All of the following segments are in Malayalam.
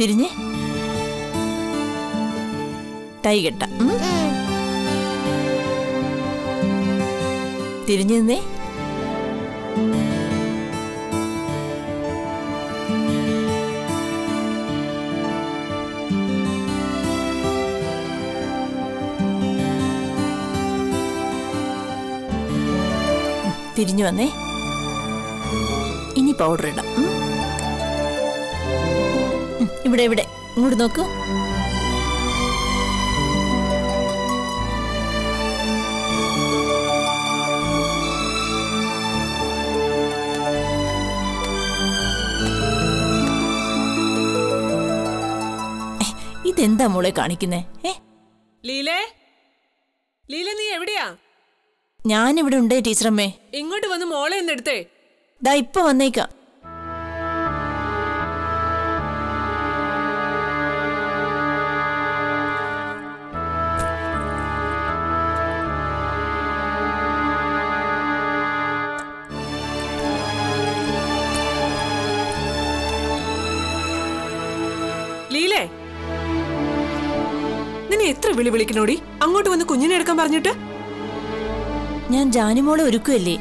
തിരിഞ്ഞേ ടൈ കെട്ട ഉം. തിരിഞ്ഞു നിന്നേ ഉം, തിരിഞ്ഞു വന്നേ ഇനി പൗഡർ ഇടാം ഉം. ഉം, ഇവിടെ ഇവിടെ ഇങ്ങോട്ട് നോക്കൂ ഏ, ഇതെന്താ മോളെ കാണിക്കുന്നേ ഏ ലീലേ ലീല നീ എവിടെയാ ഞാനിവിടെ ഉണ്ടേ ടീച്ചറമ്മേ ഇങ്ങോട്ട് വന്ന് മോളെ ഒന്ന് എടുത്തേ ദാ ഇപ്പൊ വന്നേക്കാം ലീലേ നിന്നെ എത്ര വിളി വിളിക്കണോടി അങ്ങോട്ട് വന്ന് കുഞ്ഞിനെ എടുക്കാൻ പറഞ്ഞിട്ട് ഞാൻ ജാനിമോളെ ഒരുക്കുമല്ലേ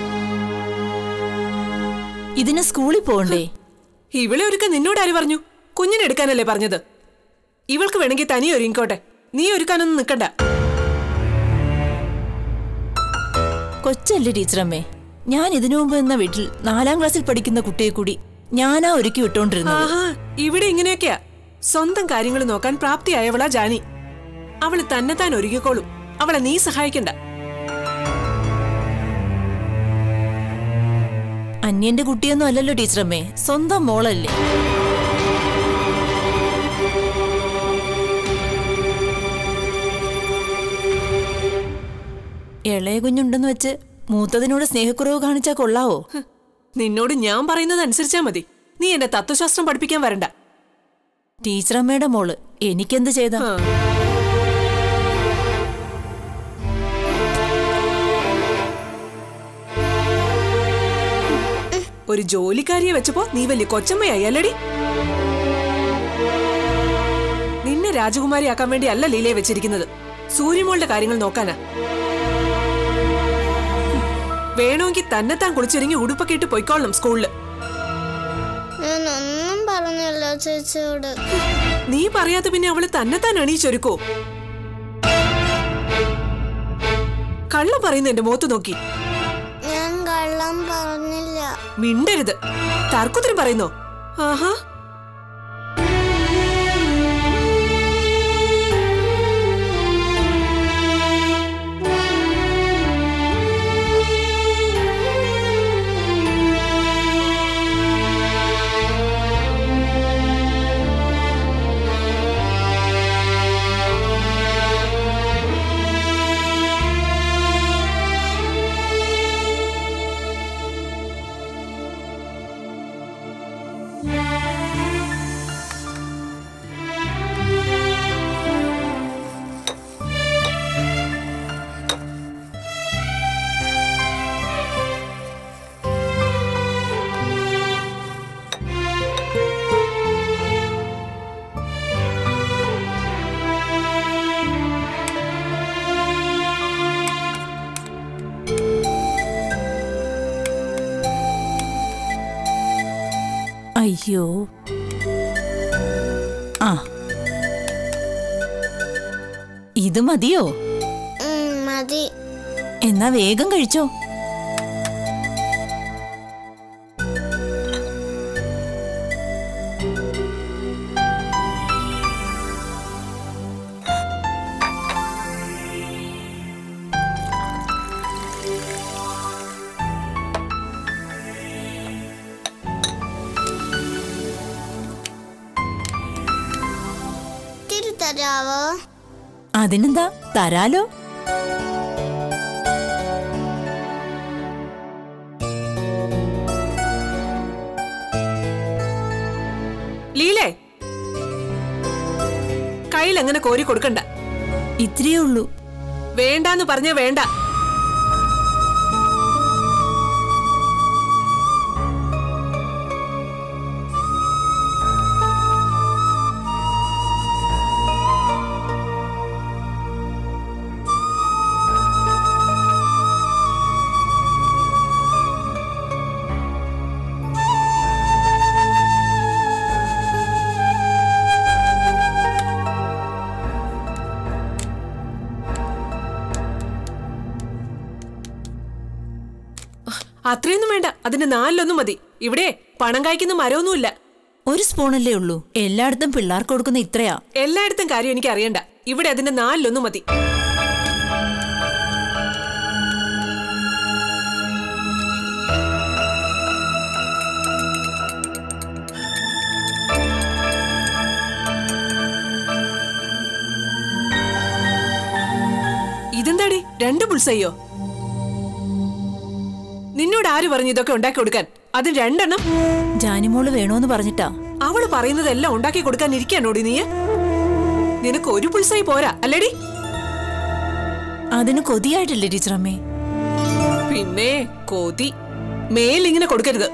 ഇതിന് സ്കൂളിൽ പോകണ്ടേ ഇവളെ ഒരുക്കാൻ നിന്നോട് ആര് പറഞ്ഞു കുഞ്ഞിനെ എടുക്കാനല്ലേ പറഞ്ഞത് ഇവൾക്ക് വേണമെങ്കിൽ തനി ഒരുങ്ങിക്കോട്ടെ നീ ഒരുക്കാനൊന്നും നിക്കണ്ട കൊച്ചല്ലേ ടീച്ചറമ്മേ ഞാൻ ഇതിനു മുമ്പ് എന്ന വീട്ടിൽ നാലാം ക്ലാസ്സിൽ പഠിക്കുന്ന കുട്ടിയെ കൂടി ഞാനാ ഒരുക്കി വിട്ടോണ്ടിരുന്നത് ആഹാ ഇവിടെ ഇങ്ങനെയൊക്കെയാ സ്വന്തം കാര്യങ്ങൾ നോക്കാൻ പ്രാപ്തിയായവളാ ജാനി അവള് തന്നെത്താൻ ഒരുങ്ങിക്കോളും അവളെ നീ സഹായിക്കണ്ട അന്യന്റെ കുട്ടിയൊന്നും അല്ലല്ലോ ടീച്ചറമ്മേ സ്വന്തം മോളല്ലേ ഇളയ കുഞ്ഞുണ്ടെന്ന് വെച്ച് മൂത്തതിനോട് സ്നേഹക്കുറവ് കാണിച്ചാ കൊള്ളാവോ ഹ്, നിന്നോട് ഞാൻ പറയുന്നത് അനുസരിച്ചാ മതി നീ എന്റെ തത്വശാസ്ത്രം പഠിപ്പിക്കാൻ വരണ്ട ടീച്ചറമ്മയുടെ മോള് എനിക്കെന്ത് ചെയ്താ ആ. ഒരു ജോലിക്കാരിയെ വെച്ചപ്പോ നീ വലിയ കൊച്ചമ്മയായി അല്ലടി നിന്നെ രാജകുമാരിയാക്കാൻ വേണ്ടി അല്ല ലീലയെ വെച്ചിരിക്കുന്നത് സൂര്യമോളുടെ കാര്യങ്ങൾ നോക്കാനാ വേണമെങ്കിൽ തന്നെത്താൻ കുളിച്ചൊരുങ്ങി ഉടുപ്പൊക്കെ ഇട്ട് പൊയ്ക്കോളണം സ്കൂളില് ഞാനൊന്നും പറഞ്ഞില്ല ചേച്ചിയോട് നീ പറയാതെ പിന്നെ അവള് തന്നെത്താൻ എണീച്ചൊരുക്കോ കള്ളം പറയുന്ന എന്റെ മുഖത്ത് നോക്കി ഞാൻ കള്ളം പറഞ്ഞില്ല മിണ്ടരുത് തർക്കുത്തരം പറയുന്നോ ആഹാ അയ്യോ ആ ഇത് മതിയോ ഉം, മതി എന്നാ വേഗം കഴിച്ചോ ഇത്തിരി തരാവോ അതിനെന്താ തരാലോ ലീലേ കയ്യിൽ അങ്ങനെ കോരി കൊടുക്കണ്ട ഇത്രയേ ഉള്ളൂ വേണ്ടാന്ന് പറഞ്ഞ വേണ്ട അത്രയൊന്നും വേണ്ട അതിന്റെ നാലിലൊന്നും മതി ഇവിടെ പണം കായ്ക്കുന്ന മരമൊന്നുമില്ല ഒരു സ്പൂണല്ലേ ഉള്ളൂ എല്ലായിടത്തും പിള്ളേർക്ക് കൊടുക്കുന്ന ഇത്രയാ എല്ലായിടത്തും കാര്യം എനിക്ക് അറിയണ്ട ഇവിടെ അതിന്റെ നാലിലൊന്നും മതി ഇതെന്താടി രണ്ട് പുൾസയ്യോ നിന്നോട് ആര് പറഞ്ഞു ഇതൊക്കെ ഉണ്ടാക്കി കൊടുക്കാൻ അതിന് രണ്ടെണ്ണം ജാനിമോള് വേണോന്ന് പറഞ്ഞിട്ടാ അവള് പറയുന്നതെല്ലാം ഉണ്ടാക്കി കൊടുക്കാൻ ഇരിക്കാനോടി നീ നിനക്ക് ഒരു പുൾസായി പോരാ അല്ലേടി അതിന് കൊതിയായിട്ടില്ലേ ടീച്ചറമ്മേ പിന്നെ കൊതി മേലിങ്ങനെ കൊടുക്കരുത്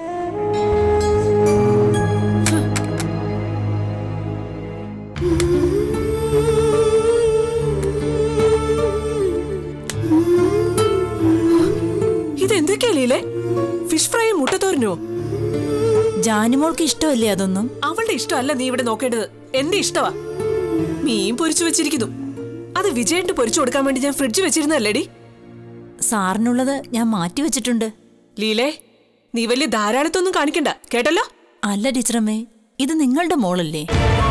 ഇതെന്തൊക്കെയാ ലീലേ ഫിഷ് ഫ്രൈയും മുട്ടത്തോരനോ ജാനിമോൾക്ക് ഇഷ്ടമല്ലേ അതൊന്നും അവളുടെ ഇഷ്ടമല്ല നീ ഇവിടെ നോക്കേണ്ടത് എന്റെ ഇഷ്ടമാ മീൻ പൊരിച്ചു വെച്ചിരിക്കുന്നു അത് വിജയന്റെ പൊരിച്ചു കൊടുക്കാൻ വേണ്ടി ഞാൻ ഫ്രിഡ്ജ് വെച്ചിരുന്നല്ലേടി സാറിനുള്ളത് ഞാൻ മാറ്റി വെച്ചിട്ടുണ്ട് ലീലേ നീ വലിയ ധാരാളിത്തൊന്നും കാണിക്കണ്ട കേട്ടല്ലോ അല്ല ടീച്ചറമ്മേ ഇത് നിങ്ങളുടെ മോളല്ലേ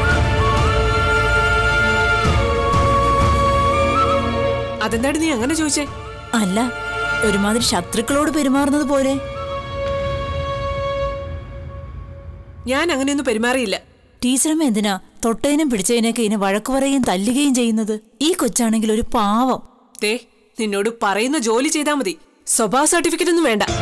അതെന്താടി നീ അങ്ങനെ ചോദിച്ചേ അല്ല ഒരുമാതിരി ശത്രുക്കളോട് പെരുമാറുന്നത് പോലെ ഞാൻ അങ്ങനെയൊന്നും പെരുമാറിയില്ല ടീച്ചറമ്മ എന്തിനാ തൊട്ടതിനും പിടിച്ചതിനൊക്കെ ഇതിനെ വഴക്കു പറയുകയും തല്ലുകയും ചെയ്യുന്നത് ഈ കൊച്ചാണെങ്കിൽ ഒരു പാവം ദേ നിന്നോട് പറയുന്ന ജോലി ചെയ്താൽ മതി സ്വഭാവ സർട്ടിഫിക്കറ്റ് ഒന്നും വേണ്ട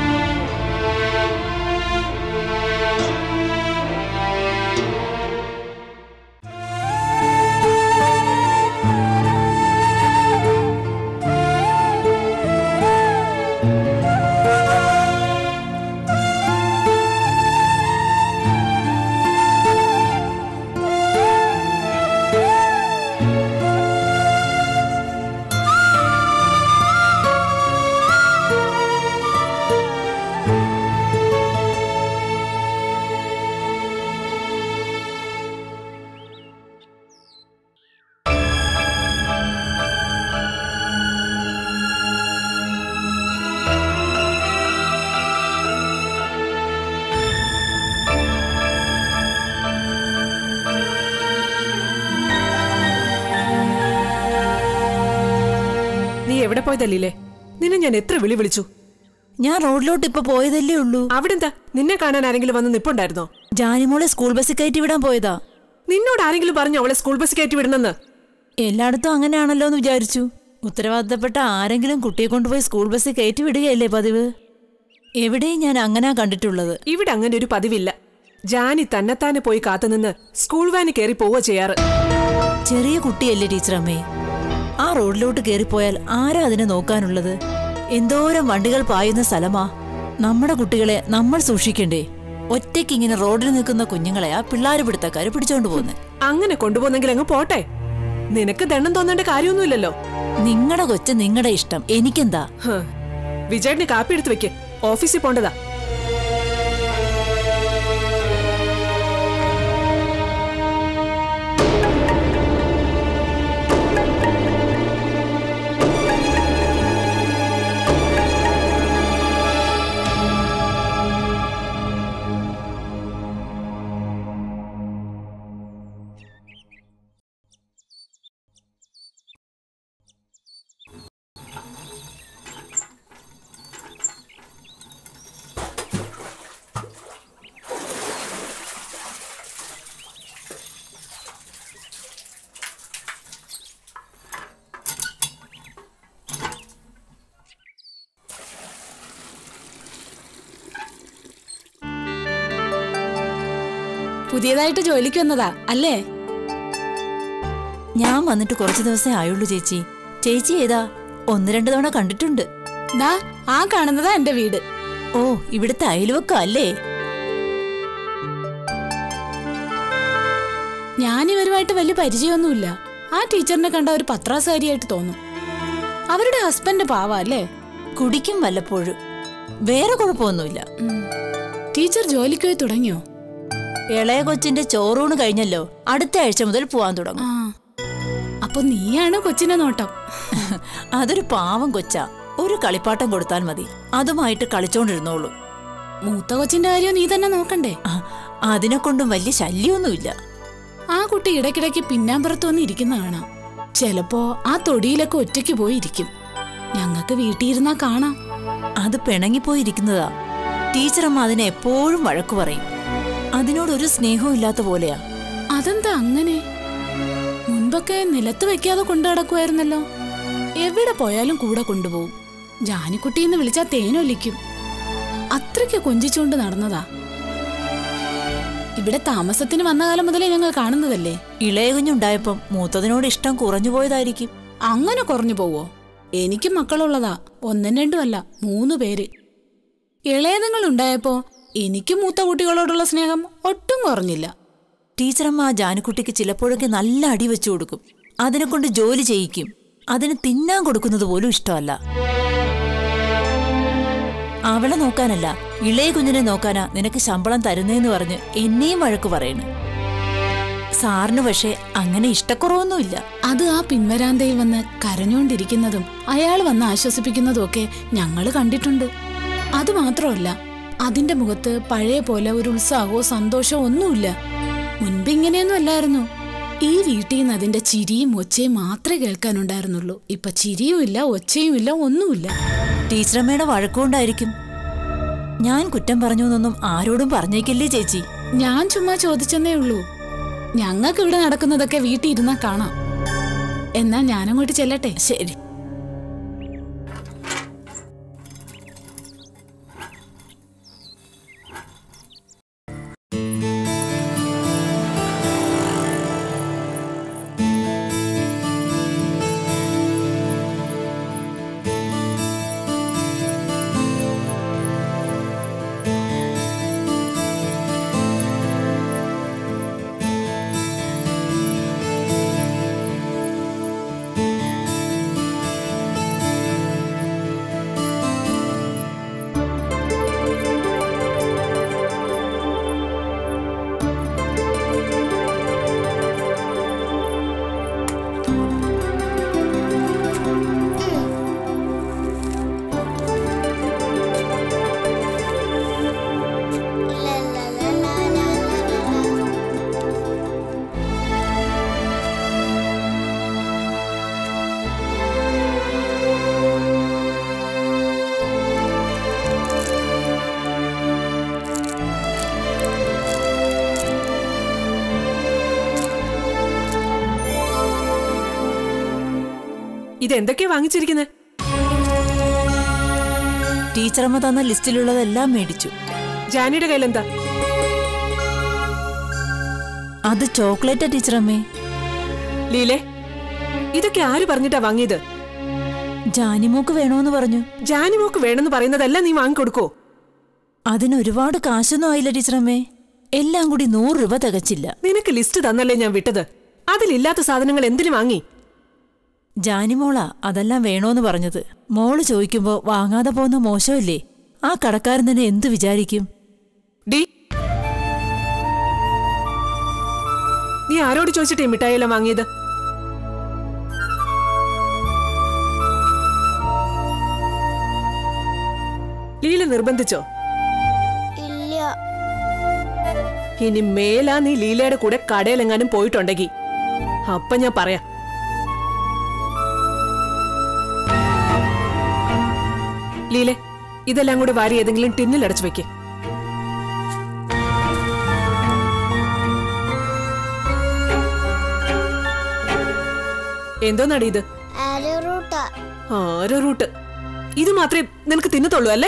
നീ എവിടെ പോയതല്ലേ നിന്നെ ഞാൻ എത്ര വിളി വിളിച്ചു ഞാൻ റോഡിലോട്ട് ഇപ്പൊ പോയതല്ലേ ഉള്ളൂ അവിടെന്താ നിന്നെ കാണാൻ ആരെങ്കിലും വന്ന് നിപ്പുണ്ടായിരുന്നോ ജാനിമോളെ സ്കൂൾ ബസ്സിൽ കയറ്റി വിടാൻ പോയതാ നിന്നോട് ആരെങ്കിലും പറഞ്ഞു അവളെ സ്കൂൾ ബസ് കയറ്റി വിടണമെന്ന് എല്ലായിടത്തും അങ്ങനെയാണല്ലോ എന്ന് വിചാരിച്ചു ഉത്തരവാദിത്തപ്പെട്ട ആരെങ്കിലും കുട്ടിയെ കൊണ്ടുപോയി സ്കൂൾ ബസ്സിൽ കയറ്റി വിടുകയല്ലേ പതിവ് എവിടെയും ഞാൻ അങ്ങനാ കണ്ടിട്ടുള്ളത് ഇവിടെ അങ്ങനെ ഒരു പതിവില്ല ജാനി തന്നെത്താനെ പോയി കാത്തുനിന്ന് സ്കൂൾ വാന് കയറി പോവുക ചെയ്യാറ് ചെറിയ കുട്ടിയല്ലേ ടീച്ചറമ്മേ ആ റോഡിലോട്ട് കയറിപ്പോയാൽ ആരാ അതിനെ നോക്കാനുള്ളത് എന്തോരം വണ്ടികൾ പായുന്ന സ്ഥലമാ നമ്മുടെ കുട്ടികളെ നമ്മൾ സൂക്ഷിക്കണ്ടേ ഒറ്റയ്ക്ക് ഇങ്ങനെ റോഡിൽ നിൽക്കുന്ന കുഞ്ഞുങ്ങളെ ആ പിള്ളാര് പിടുത്തക്കാര് പിടിച്ചോണ്ട് പോകുന്നത് അങ്ങനെ കൊണ്ടുപോകുന്നെങ്കിൽ അങ്ങ് പോട്ടെ നിനക്ക് ദണ്ണം തോന്നേണ്ട കാര്യമൊന്നുമില്ലല്ലോ നിങ്ങളുടെ കൊച്ച് നിങ്ങളുടെ ഇഷ്ടം എനിക്കെന്താ ഹ്. വിജയന് കാപ്പി എടുത്ത് വെക്ക് ഓഫീസിൽ പോണ്ടതാ പുതിയതായിട്ട് ജോലിക്ക് വന്നതാ അല്ലേ ഞാൻ വന്നിട്ട് കുറച്ച് ദിവസമേ ആയുള്ളൂ ചേച്ചി ചേച്ചി ഏതാ ഒന്ന് രണ്ട് തവണ കണ്ടിട്ടുണ്ട് ദാ ആ കാണുന്നതാ എന്റെ വീട് ഓ ഇവിടുത്തെ അയൽവക്കം അല്ലേ ഞാൻ ഇവരുമായിട്ട് വലിയ പരിചയമൊന്നുമില്ല ആ ടീച്ചറിനെ കണ്ട ഒരു പത്രാസാരിയായിട്ട് തോന്നും അവരുടെ ഹസ്ബൻഡ് പാവാ അല്ലേ കുടിക്കും വല്ലപ്പോഴും വേറെ കുഴപ്പമൊന്നുമില്ല ഉം. ടീച്ചർ ജോലിക്ക് പോയി തുടങ്ങിയോ ഇളയ കൊച്ചിന്റെ ചോറൂണ് കഴിഞ്ഞല്ലോ അടുത്ത ആഴ്ച മുതൽ പോവാൻ തുടങ്ങും ആ അപ്പൊ നീയാണ് കൊച്ചിനെ നോട്ടം അതൊരു പാവം കൊച്ചാ ഒരു കളിപ്പാട്ടം കൊടുത്താൽ മതി അതുമായിട്ട് കളിച്ചോണ്ടിരുന്നോളൂ മൂത്ത കൊച്ചിന്റെ കാര്യം നീ തന്നെ നോക്കണ്ടേ ആ, അതിനെ കൊണ്ടും വലിയ ശല്യമൊന്നുമില്ല ആ കുട്ടി ഇടയ്ക്കിടയ്ക്ക് പിന്നാമ്പുറത്ത് വന്ന് ഇരിക്കുന്ന കാണാം ചിലപ്പോ ആ തൊടിയിലൊക്കെ ഒറ്റയ്ക്ക് പോയി ഇരിക്കും ഞങ്ങൾക്ക് വീട്ടിൽ ഇരുന്നാ കാണാം അത് പിണങ്ങിപ്പോയിരിക്കുന്നതാ ടീച്ചറമ്മ അതിനെ എപ്പോഴും വഴക്കു പറയും അതിനോടൊരു സ്നേഹവും ഇല്ലാത്ത പോലെയാ അതെന്താ അങ്ങനെ മുൻപൊക്കെ നിലത്ത് വെക്കാതെ കൊണ്ടു നടക്കുമായിരുന്നല്ലോ എവിടെ പോയാലും കൂടെ കൊണ്ടുപോകും ജാനിക്കുട്ടി എന്ന് വിളിച്ചാ തേനൊലിക്കും അത്രയ്ക്ക് കൊഞ്ചിച്ചുകൊണ്ട് നടന്നതാ ഇവിടെ താമസത്തിന് വന്ന കാലം മുതലേ ഞങ്ങൾ കാണുന്നതല്ലേ ഇളയ കുഞ്ഞുണ്ടായപ്പം മൂത്തതിനോട് ഇഷ്ടം കുറഞ്ഞു പോയതായിരിക്കും അങ്ങനെ കുറഞ്ഞു പോവോ എനിക്ക് മക്കളുള്ളതാ ഒന്നും രണ്ടും അല്ല മൂന്ന് പേര് ഇളയതുങ്ങൾ ഉണ്ടായപ്പോ എനിക്ക് മൂത്ത കുട്ടികളോടുള്ള സ്നേഹം ഒട്ടും കുറഞ്ഞില്ല ടീച്ചറമ്മ ആ ജാനുക്കുട്ടിക്ക് ചിലപ്പോഴൊക്കെ നല്ല അടി വെച്ചു കൊടുക്കും അതിനെ കൊണ്ട് ജോലി ചെയ്യിക്കും അതിന് തിന്നാൻ കൊടുക്കുന്നത് പോലും ഇഷ്ടമല്ല അവളെ നോക്കാനല്ല ഇളയ കുഞ്ഞിനെ നോക്കാനാ നിനക്ക് ശമ്പളം തരുന്നേന്ന് പറഞ്ഞ് എന്നെയും വഴക്ക് പറയണ് സാറിന് പക്ഷേ അങ്ങനെ ഇഷ്ടക്കുറവൊന്നുമില്ല അത് ആ പിൻവരാന്തയിൽ വന്ന് കരഞ്ഞുകൊണ്ടിരിക്കുന്നതും അയാൾ വന്ന് ആശ്വസിപ്പിക്കുന്നതും ഒക്കെ ഞങ്ങൾ കണ്ടിട്ടുണ്ട് അത് മാത്രമല്ല അതിന്റെ മുഖത്ത് പഴയ പോലെ ഒരു ഉത്സാഹമോ സന്തോഷമോ ഒന്നുമില്ല മുൻപ് ഇങ്ങനെയൊന്നും അല്ലായിരുന്നു ഈ വീട്ടിൽ നിന്ന് അതിന്റെ ചിരിയും ഒച്ചയും മാത്രമേ കേൾക്കാനുണ്ടായിരുന്നുള്ളൂ ഇപ്പൊ ചിരിയും ഇല്ല ഒച്ചയും ഇല്ല ഒന്നുമില്ല ടീച്ചറമ്മയുടെ വഴക്കുകൊണ്ടായിരിക്കും ഞാൻ കുറ്റം പറഞ്ഞു എന്നൊന്നും ആരോടും പറഞ്ഞേക്കില്ലേ ചേച്ചി ഞാൻ ചുമ്മാ ചോദിച്ചെന്നേ ഉള്ളൂ ഞങ്ങൾക്ക് ഇവിടെ നടക്കുന്നതൊക്കെ വീട്ടിൽ ഇരുന്നാ കാണാം എന്നാ ഞാനങ്ങോട്ട് ചെല്ലട്ടെ ശരി ഇതെന്തൊക്കെയാ വാങ്ങിച്ചിരിക്കുന്നത് ടീച്ചറമ്മ തന്ന ലിസ്റ്റിലുള്ളതെല്ലാം മേടിച്ചു ജാനിയുടെ കയ്യിലെന്താ അത് ചോക്ലേറ്റാ ടീച്ചറമ്മേ ലീലെ ഇതൊക്കെ ആര് പറഞ്ഞിട്ടാ വാങ്ങിയത് ജാനിമോക്ക് വേണോന്ന് പറഞ്ഞു ജാനിമോക്ക് വേണമെന്ന് പറയുന്നതല്ല നീ വാങ്ങിക്കൊടുക്കോ അതിന് ഒരുപാട് കാശൊന്നും ആയില്ല ടീച്ചറമ്മേ എല്ലാം കൂടി നൂറ് രൂപ തികച്ചില്ല നിനക്ക് ലിസ്റ്റ് തന്നല്ലേ ഞാൻ വിട്ടത് അതിലില്ലാത്ത സാധനങ്ങൾ എന്തിനു വാങ്ങി ജാനിമോളാ അതെല്ലാം വേണോന്ന് പറഞ്ഞത് മോള് ചോദിക്കുമ്പോ വാങ്ങാതെ പോകുന്ന മോശമല്ലേ ആ കടക്കാരൻ തന്നെ എന്തു വിചാരിക്കും ഡി നീ ആരോട് ചോദിച്ചിട്ടേ മിഠായിയെല്ലാം വാങ്ങിയത് ലീല നിർബന്ധിച്ചോ ഇല്ല ഇനി മേലാ നീ ലീലയുടെ കൂടെ കടയിലെങ്ങാനും പോയിട്ടുണ്ടെങ്കിൽ അപ്പൊ ഞാൻ പറയാം ലീലെ ഇതെല്ലാം കൂടെ വാരി ഏതെങ്കിലും ടിന്നിൽ അടച്ചു വെക്ക് എന്തോന്നാടി ഇത് ആരോ റൂട്ടാ ആരോ റൂട്ട് ഇത് മാത്രമേ നിനക്ക് തിന്നത്തുള്ളൂ അല്ലേ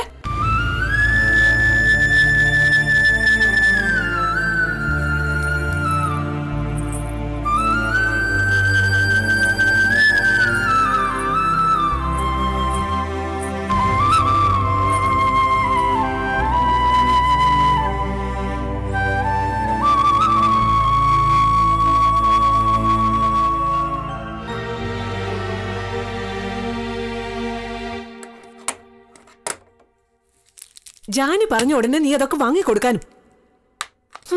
ജാനി പറഞ്ഞ ഉടനെ നീ അതൊക്കെ വാങ്ങിക്കൊടുക്കാനും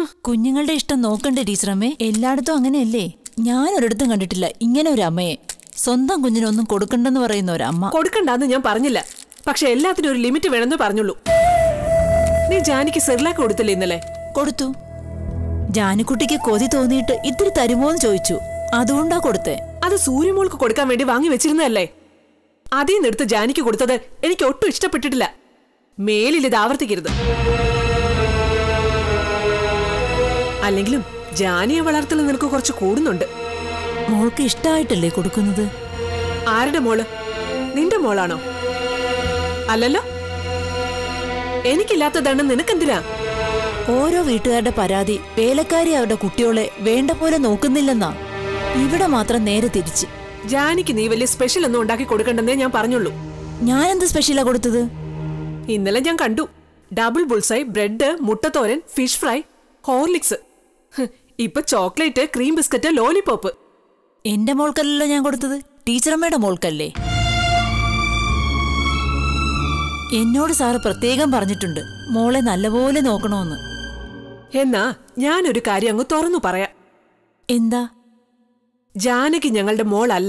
കുഞ്ഞുങ്ങളുടെ ഇഷ്ടം നോക്കണ്ടേ ടീച്ചറമ്മേ എല്ലായിടത്തും അങ്ങനെയല്ലേ ഞാൻ ഒരിടത്തും കണ്ടിട്ടില്ല ഇങ്ങനെ ഒരു അമ്മയെ സ്വന്തം കുഞ്ഞിനൊന്നും കൊടുക്കണ്ടെന്ന് പറയുന്ന ഒരമ്മ കൊടുക്കണ്ടെന്ന് ഞാൻ പറഞ്ഞില്ല പക്ഷെ എല്ലാത്തിനും ഒരു ലിമിറ്റ് വേണമെന്ന് പറഞ്ഞുള്ളൂ നീ ജാനിക്ക് സെർലാക്ക് കൊടുത്തില്ലേ ഇന്നലെ കൊടുത്തു ജാനിക്കുട്ടിക്ക് കൊതി തോന്നിയിട്ട് ഇത്തിരി തരുമോന്ന് ചോദിച്ചു അതുകൊണ്ടാ കൊടുത്തേ അത് സൂര്യമോൾക്ക് കൊടുക്കാൻ വേണ്ടി വാങ്ങി വെച്ചിരുന്നതല്ലേ അതിൽ നിന്നെടുത്ത് ജാനിക്ക് കൊടുത്തത് എനിക്ക് ഒട്ടും ഇഷ്ടപ്പെട്ടിട്ടില്ല മേലിൽ ഇത് ആവർത്തിക്കരുത് അല്ലെങ്കിലും ജാനിയെ വളർത്തൽ നിനക്ക് കുറച്ച് കൂടുന്നുണ്ട് മോൾക്ക് ഇഷ്ടായിട്ടല്ലേ കൊടുക്കുന്നത് ആരുടെ മോള് നിന്റെ മോളാണോ അല്ലല്ലോ എനിക്കില്ലാത്ത ദണ്ണം നിനക്കെന്തിനാ ഓരോ വീട്ടുകാരുടെ പരാതി വേലക്കാരി അവരുടെ കുട്ടികളെ വേണ്ട പോലെ നോക്കുന്നില്ലെന്നാ ഇവിടെ മാത്രം നേരെ തിരിച്ച് ജാനിക്ക് നീ വലിയ സ്പെഷ്യൽ ഒന്നും ഉണ്ടാക്കി കൊടുക്കണ്ടെന്നേ ഞാൻ പറഞ്ഞുള്ളൂ ഞാനെന്ത് സ്പെഷ്യലാ കൊടുത്തത് ഇന്നലെ ഞാൻ കണ്ടു ഡബിൾ ബുൾസൈ ബ്രെഡ് മുട്ടത്തോരൻ ഫിഷ് ഫ്രൈ ഹോർലിക്സ് ഹ്, ഇപ്പൊ ചോക്ലേറ്റ് ക്രീം ബിസ്ക്കറ്റ് ലോലിപോപ്പ് എന്റെ മോൾക്കല്ലല്ലോ ഞാൻ കൊടുത്തത് ടീച്ചറമ്മയുടെ മോൾക്കല്ലേ എന്നോട് സാറ് പ്രത്യേകം പറഞ്ഞിട്ടുണ്ട് മോളെ നല്ലപോലെ നോക്കണമെന്ന് എന്നാ ഞാനൊരു കാര്യം അങ്ങ് തുറന്നു പറയാം എന്താ ജാനകി ഞങ്ങളുടെ മോളല്ല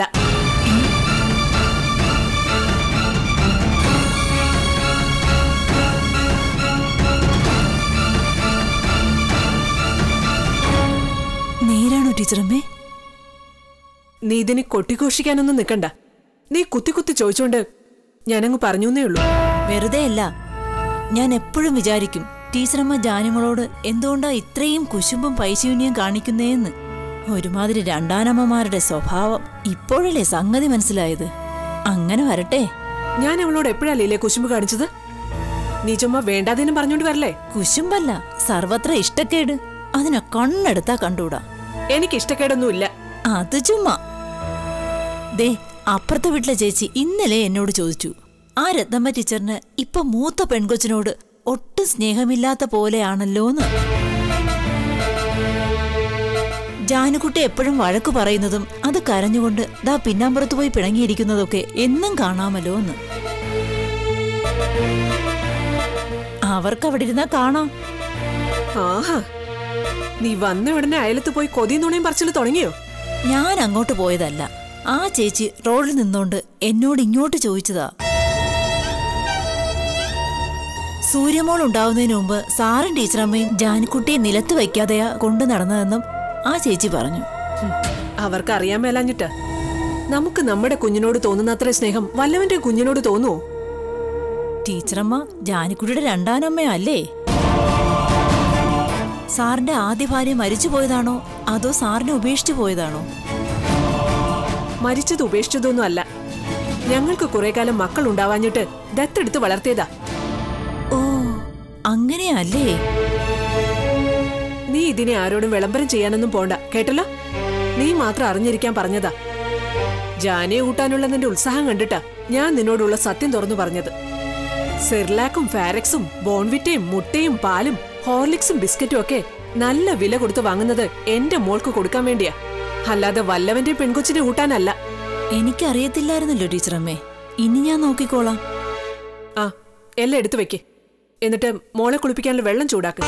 നേരാണോ ടീച്ചറമ്മേ നീ ഇതിനെ കൊട്ടിഘോഷിക്കാനൊന്നും നിൽക്കണ്ട നീ കുത്തി കുത്തി ചോദിച്ചോണ്ട് ഞാനങ്ങ് പറഞ്ഞേ ഉള്ളൂ വെറുതെ അല്ല ഞാൻ എപ്പോഴും വിചാരിക്കും ടീച്ചറമ്മ ജാനിമളോട് എന്തുകൊണ്ടാ ഇത്രയും കുശുമ്പും പൈശൂന്യം കാണിക്കുന്നേന്ന് ഒരുമാതിരി രണ്ടാനമ്മമാരുടെ സ്വഭാവം ഇപ്പോഴല്ലേ സംഗതി മനസ്സിലായത് അങ്ങനെ വരട്ടെ ഞാൻ അവളോട് എപ്പോഴാ ലീലെ കുശുമ്പ് കാണിച്ചത് നീ ചുമ്മാ വേണ്ടാതേനും പറഞ്ഞോണ്ട് വരല്ലേ കുശുമ്പല്ല സർവത്ര ഇഷ്ടക്കേട് അതിനെ കണ്ണെടുത്താ കണ്ടൂടാ എനിക്ക് ഇഷ്ടക്കേടൊന്നുമില്ല അത് ചുമ്മാ ദേ അപ്പുറത്തെ വീട്ടിലെ ചേച്ചി ഇന്നലെ എന്നോട് ചോദിച്ചു ആ രത്നമ്മ ടീച്ചറിന് ഇപ്പൊ മൂത്ത പെൺകൊച്ചിനോട് ഒട്ടും സ്നേഹമില്ലാത്ത പോലെയാണല്ലോന്ന് ജാനുകുട്ടി എപ്പോഴും വഴക്കു പറയുന്നതും അത് കരഞ്ഞുകൊണ്ട് ദാ പിന്നാമ്പുറത്ത് പോയി പിണങ്ങിയിരിക്കുന്നതൊക്കെ എന്നും കാണാമല്ലോ എന്ന് അവർക്ക് അവിടെ ഇരുന്നാ കാണാം ആഹാ നീ വന്ന ഉടനെ അയലത്ത് പോയി കൊതിയും നുണയും പറച്ചിൽ തുടങ്ങിയോ ഞാൻ അങ്ങോട്ട് പോയതല്ല ആ ചേച്ചി റോഡിൽ നിന്നോണ്ട് എന്നോട് ഇങ്ങോട്ട് ചോദിച്ചതാ സൂര്യമോൾ ഉണ്ടാവുന്നതിന് മുമ്പ് സാറും ടീച്ചറമ്മയും ജാൻകുട്ടിയെ നിലത്ത് വയ്ക്കാതെയാ കൊണ്ടു നടന്നതെന്നും ആ ചേച്ചി പറഞ്ഞു ഹും, അവർക്ക് അറിയാൻ മേലാഞ്ഞിട്ട് നമുക്ക് നമ്മുടെ കുഞ്ഞിനോട് തോന്നുന്ന അത്ര സ്നേഹം വല്ലവന്റെ കുഞ്ഞിനോട് തോന്നുവോ ടീച്ചറമ്മ ജാനിക്കുട്ടിയുടെ രണ്ടാനമ്മയല്ലേ സാറിന്റെ ആദ്യ ഭാര്യ മരിച്ചു പോയതാണോ അതോ സാറിനെ ഉപേക്ഷിച്ചു പോയതാണോ മരിച്ചത് ഉപേക്ഷിച്ചതൊന്നും അല്ല ഞങ്ങൾക്ക് കുറെ കാലം മക്കൾ ഉണ്ടാവാഞ്ഞിട്ട് ദത്തെടുത്ത് വളർത്തിയതാ ഓ അങ്ങനെയല്ലേ നീ ഇതിനെ ആരോടും വിളംബരം ചെയ്യാനൊന്നും പോണ്ട കേട്ടല്ലോ നീ മാത്രം അറിഞ്ഞിരിക്കാൻ പറഞ്ഞതാ ജാനെ ഊട്ടാനുള്ള നിന്റെ ഉത്സാഹം കണ്ടിട്ടാ ഞാൻ നിന്നോടുള്ള സത്യം തുറന്നു പറഞ്ഞത് സെർലാക്കും ഫാരക്സും ബോൺവിറ്റയും മുട്ടയും പാലും ഹോർലിക്സും ബിസ്ക്കറ്റും ഒക്കെ നല്ല വില കൊടുത്ത് വാങ്ങുന്നത് എന്റെ മോൾക്ക് കൊടുക്കാൻ വേണ്ടിയാ അല്ലാതെ വല്ലവന്റെ പെൺകൊച്ചിനെ ഊട്ടാനല്ല എനിക്കറിയത്തില്ലായിരുന്നല്ലോ ടീച്ചറമ്മേ ഇനി ഞാൻ നോക്കിക്കോളാം ആ എല്ലാം എടുത്തു വെക്ക് എന്നിട്ട് മോളെ കുളിപ്പിക്കാനുള്ള വെള്ളം ചൂടാക്ക്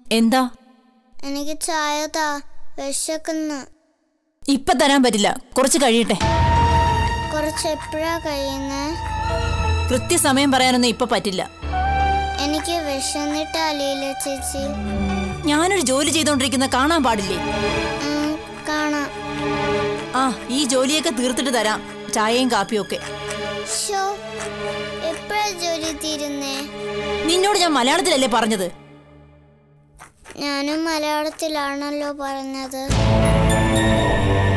എന്താ എനിക്ക് ചായ താ വിശക്കുന്നു ഇപ്പൊ തരാൻ പറ്റില്ല കുറച്ച് കഴിയട്ടെ കുറച്ച് എപ്പോഴാ കഴിയുന്നേ കൃത്യസമയം പറയാനൊന്നും ഇപ്പൊ പറ്റില്ല എനിക്ക് വിശന്നിട്ടല്ലേ ചേച്ചി ഞാനൊരു ജോലി ചെയ്തോണ്ടിരിക്കുന്ന കാണാൻ പാടില്ലേ ഉം, കാണാം ആ ഈ ജോലിയൊക്കെ തീർത്തിട്ട് തരാം ചായയും കാപ്പിയും ഒക്കെ ഷോ എപ്പോഴാ ജോലി തീരുന്നേ നിന്നോട് ഞാൻ മലയാളത്തിലല്ലേ പറഞ്ഞത് ഞാനും മലയാളത്തിലാണല്ലോ പറഞ്ഞത്